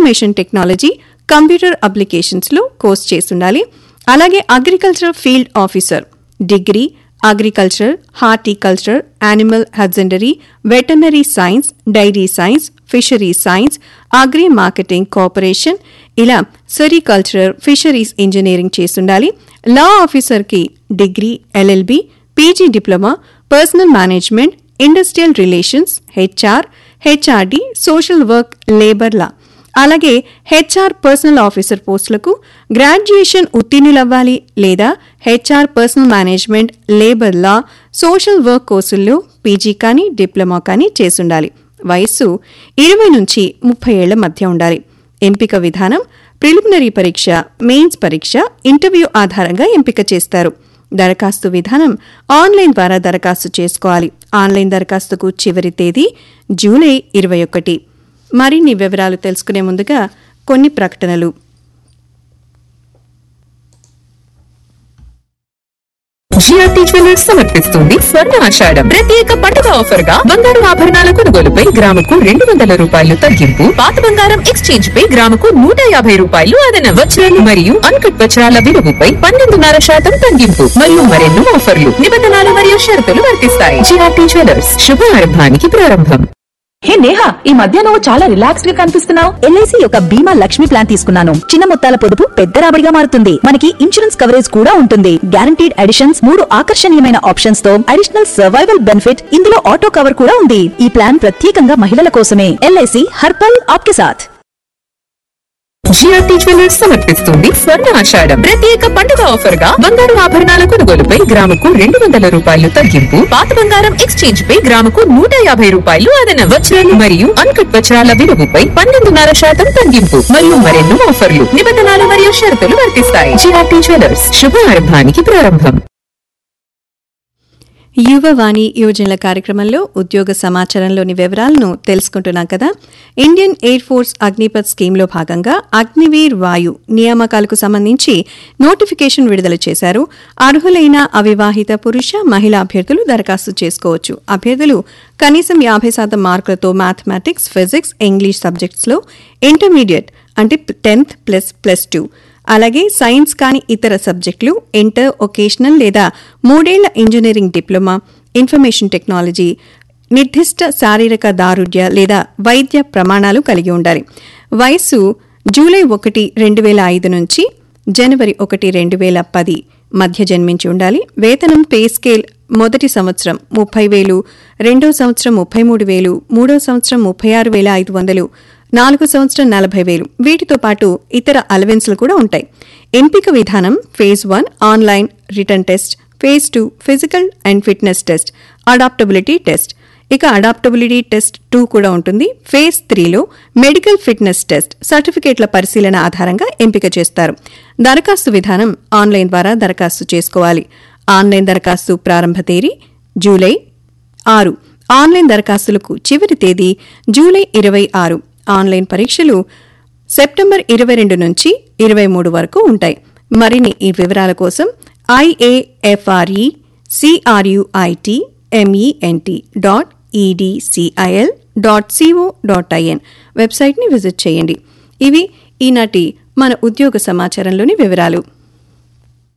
information technology computer అప్లికేషన్స్లో course చేస్తుండాలి అలాగే agriculture field officer degree agriculture horticulture animal husbandry veterinary science dairy science fishery science agri marketing cooperation ఇలా sericulture fisheries engineering చేస్తుండాలి law ఆఫీసర్కి degree LLB PG diploma personnel management industrial relations HR HRD social work labour law అలాగే HR personnel officer పోస్టులకు graduation ఉత్తీర్ణులవ్వాలి లేదా HR personnel management labour law social work కోర్సుల్లో PG కానీ diploma కానీ చేసుండాలి వయస్సు ఇరవై నుంచి ముప్పై ఏళ్ల మధ్య ఉండాలి ఎంపిక విధానం ప్రిలిమినరీ పరీక్ష మెయిన్స్ పరీక్ష ఇంటర్వ్యూ ఆధారంగా ఎంపిక చేస్తారు దరఖాస్తు విధానం ఆన్లైన్ ద్వారా దరఖాస్తు చేసుకోవాలి ఆన్లైన్ దరఖాస్తుకు చివరి తేదీ జూలై ఇరవై ఒకటి మరిన్ని వివరాలు తెలుసుకునే ముందుగా కొన్ని ప్రకటనలు జిఆర్టీ జ్యువెలర్స్ సమర్పిస్తుంది స్వర్ణ ఆషాఢం ప్రత్యేక పండుగ ఆఫర్ గా బంగారు ఆభరణాల కొనుగోలుపై గ్రాముకు రెండు వందల రూపాయలు తగ్గింపు పాత బంగారం ఎక్స్చేంజ్ పై గ్రాముకు నూట యాభై రూపాయలు అదన వజ్రాలు మరియు అన్కట్ వజ్రాల విలువపై పన్నెండున్నర శాతం తగ్గింపు మరియు మరెన్నో ఆఫర్లు నిబంధనలు మరియు షరతులు వర్తిస్తాయి జిఆర్టీ జ్యువెలర్స్ శుభారంభానికి ప్రారంభం హే నేహా ఈ మధ్య నువ్వు చాలా రిలాక్స్డ్ గా కనిపిస్తున్నావు ఎల్ఐసి యొక్క బీమా లక్ష్మి ప్లాన్ తీసుకున్నాను చిన్న మొత్తాల పొదుపు పెద్ద రాబడిగా మారుతుంది మనకి ఇన్సూరెన్స్ కవరేజ్ కూడా ఉంటుంది గ్యారంటీడ్ అడిషన్స్ మూడు ఆకర్షణీయమైన ఆప్షన్స్ తో అడిషనల్ సర్వైవల్ బెనిఫిట్ ఇందులో ఆటో కవర్ కూడా ఉంది ఈ ప్లాన్ ప్రత్యేకంగా మహిళల కోసమే ఎల్ఐసి హర్పల్ ఆప్కే సాథ్ జిఆర్టీ జ్యువెలర్స్ సమర్పిస్తుంది స్వర్ణ ఆషాఢం ప్రత్యేక పండుగ ఆఫర్ గా బంగారు ఆభరణాల కొనుగోలుపై గ్రాముకు రెండు వందల రూపాయలు తగ్గింపు పాత బంగారం ఎక్స్చేంజ్ పై గ్రాముకు నూట యాభై రూపాయలు అదన వజ్రాలు మరియు అన్కట్ వజ్రాల విలువపై పన్నెండున్నర శాతం తగ్గింపు మరియు మరెన్నో ఆఫర్లు నిబంధనలు మరియు షరతులు వర్తిస్తాయి జిఆర్టీ జ్యువెలర్స్ శుభారంభానికి ప్రారంభం యువవాణి యువజనుల కార్యక్రమంలో ఉద్యోగ సమాచారంలోని వివరాలను తెలుసుకుంటున్నాం కదా ఇండియన్ ఎయిర్ ఫోర్స్ అగ్నిపథ్ స్కీమ్లో భాగంగా అగ్నివీర్ వాయు నియామకాలకు సంబంధించి నోటిఫికేషన్ విడుదల చేశారు అర్హులైన అవివాహిత పురుష మహిళా అభ్యర్థులు దరఖాస్తు చేసుకోవచ్చు అభ్యర్థులు కనీసం యాభై శాతం మార్కులతో మ్యాథమెటిక్స్ ఫిజిక్స్ ఇంగ్లీష్ సబ్జెక్ట్స్లో ఇంటర్మీడియట్ అంటే టెన్త్ ప్లస్ ప్లస్ టూ అలాగే సైన్స్ కాని ఇతర సబ్జెక్టులు ఇంటర్ ఒకేషనల్ లేదా మూడేళ్ల ఇంజనీరింగ్ డిప్లొమా ఇన్ఫర్మేషన్ టెక్నాలజీ నిర్దిష్ట శారీరక దారుఢ్య లేదా వైద్య ప్రమాణాలు కలిగి ఉండాలి వయస్సు జూలై ఒకటి రెండు వేల ఐదు నుంచి జనవరి ఒకటి రెండు వేల పది మధ్య జన్మించి ఉండాలి వేతనం పే స్కేల్ మొదటి సంవత్సరం ముప్పై వేలు రెండో సంవత్సరం ముప్పై మూడు వేలు మూడో సంవత్సరం ముప్పై ఆరు వేల ఐదు వందలు నాలుగో సంవత్సరం నలభై వేలు వీటితో పాటు ఇతర అలవెన్స్లు కూడా ఉంటాయి ఎంపిక విధానం phase one online written test phase two physical and fitness test adaptability test ఇక అడాప్టబిలిటీ టెస్ట్ టూ కూడా ఉంటుంది ఫేజ్ త్రీలో మెడికల్ ఫిట్నెస్ టెస్ట్ సర్టిఫికేట్ల పరిశీలన ఆధారంగా ఎంపిక చేస్తారు దరఖాస్తు విధానం ఆన్లైన్ ద్వారా దరఖాస్తు చేసుకోవాలి ఆన్లైన్ దరఖాస్తు ప్రారంభ తేదీ జూలై ఆరు ఆన్లైన్ దరఖాస్తులకు చివరి తేదీ జూలై ఇరవై ఆరు ఆన్లైన్ పరీక్షలు సెప్టెంబర్ ఇరవై రెండు నుంచి ఇరవై మూడు వరకు ఉంటాయి మరిన్ని ఈ వివరాల కోసం IAFRE CRUIT MENT dot EDCIL dot CO dot IN వెబ్సైట్ని విజిట్ చేయండి ఇవి ఈనాటి మన ఉద్యోగ సమాచారంలోని వివరాలు